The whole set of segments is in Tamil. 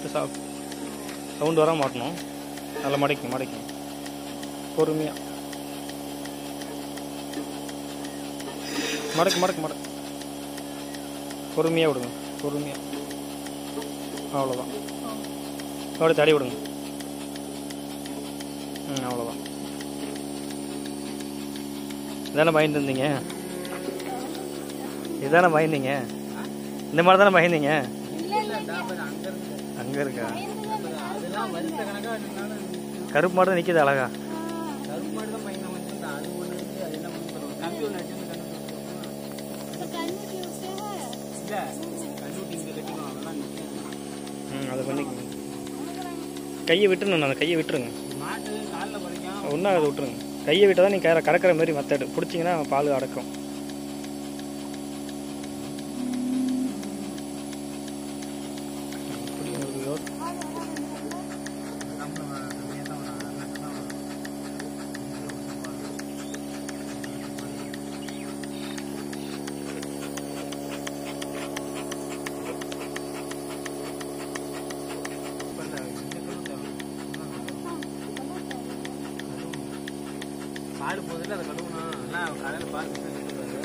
சா சவுண்டு வர மாட்டணும் நல்லா மடக்கி மடக்கி பொறுமையாக மடக்கு மடக்கு மடக்கு பொறுமையாக விடுங்க பொறுமையாக அவ்வளோதான் அப்படியே தடி விடுங்க ம் அவ்வளோதான் இதானே பயந்துருந்தீங்க இதானே பயந்தீங்க இந்த மாதிரி தானே பயந்தீங்க அங்கே இருக்கா அதெல்லாம் வருஷ கணக்கா நின்னாலும் கருப்பு மாடு தான் நிற்கிது அழகா கருப்பு மாடு தான் பையன் வந்து அது ஒன்று இருக்கு அது என்ன பண்ணி சொல்லுவோம் கம்பி ஒன்று அடிச்சு வந்து இல்லை கண்டுபிடி இங்கே கட்டிக்கணும் அதெல்லாம் நிற்கும் ம் அதை பண்ணிக்கோங்க கையை விட்டுருங்க அந்த கையை விட்டுருங்க மாட்டு காலில் பறிக்கும் ஒன்றா அதை விட்டுருங்க கையை விட்டால் தான் நீங்கள் கறக்கிற மாதிரி மெத்தடு பிடிச்சிங்கன்னா பால் அடக்கும் அப்படி ஒரு யோ- பால் போதில் அதை கழுவணும் எல்லாம் கடையில் பால் கட்டுறாரு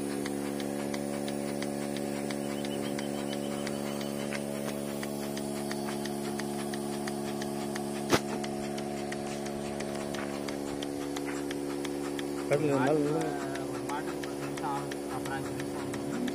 கரும்பு இந்த மாதிரி ஒரு மாட்டுக்கு பத்து நிமிஷம் ஆகும் அப்புறம் அஞ்சு நிமிஷம் ஆகும்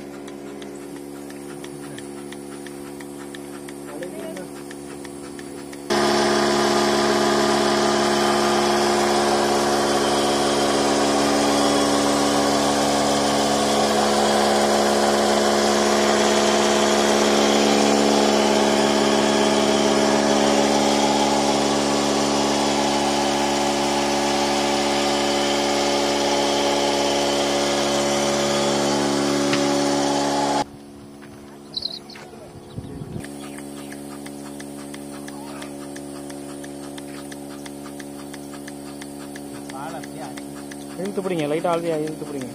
பால் அப்படியே அடி இழுத்து பிடிங்க லைட்டாக ஆல்ரெடி இழுத்து பிடிங்க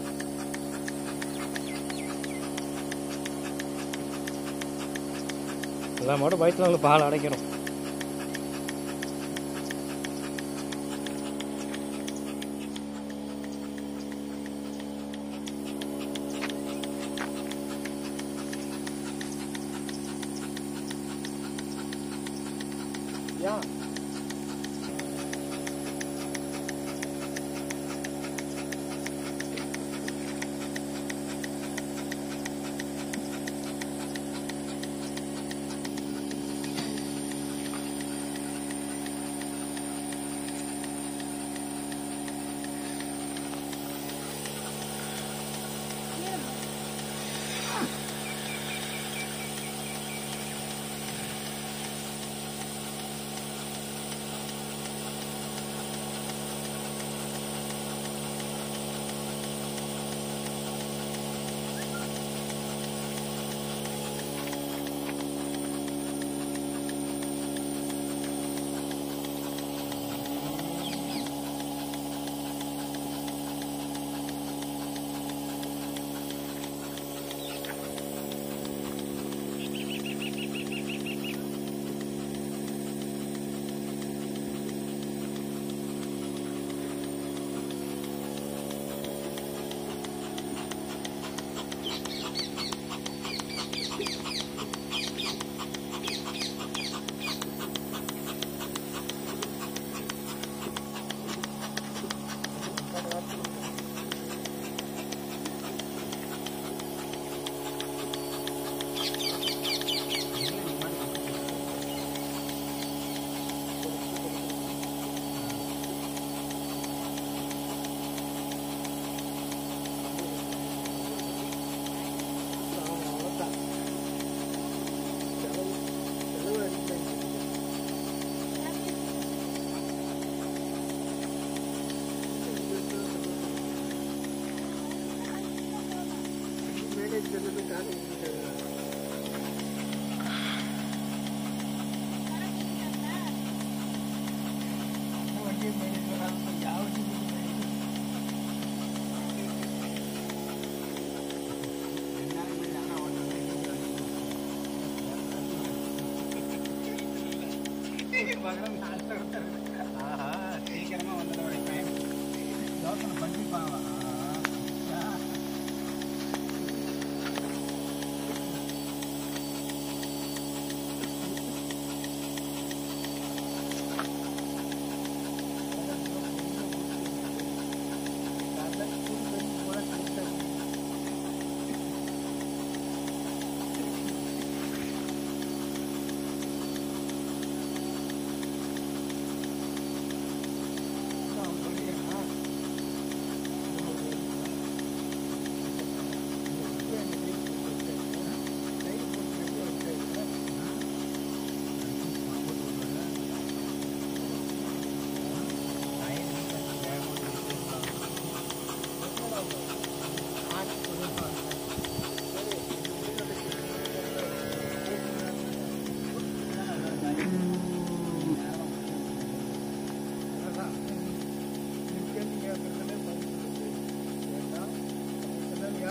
எல்லா மாடும் பயத்தில் உங்களுக்கு பால் அடைக்கிறோம்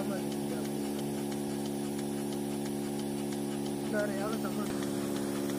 இல்லாமல் இருக்குது அப்படின்னு சொன்னாங்க. வேறு எவ்வளோ சம்பளம்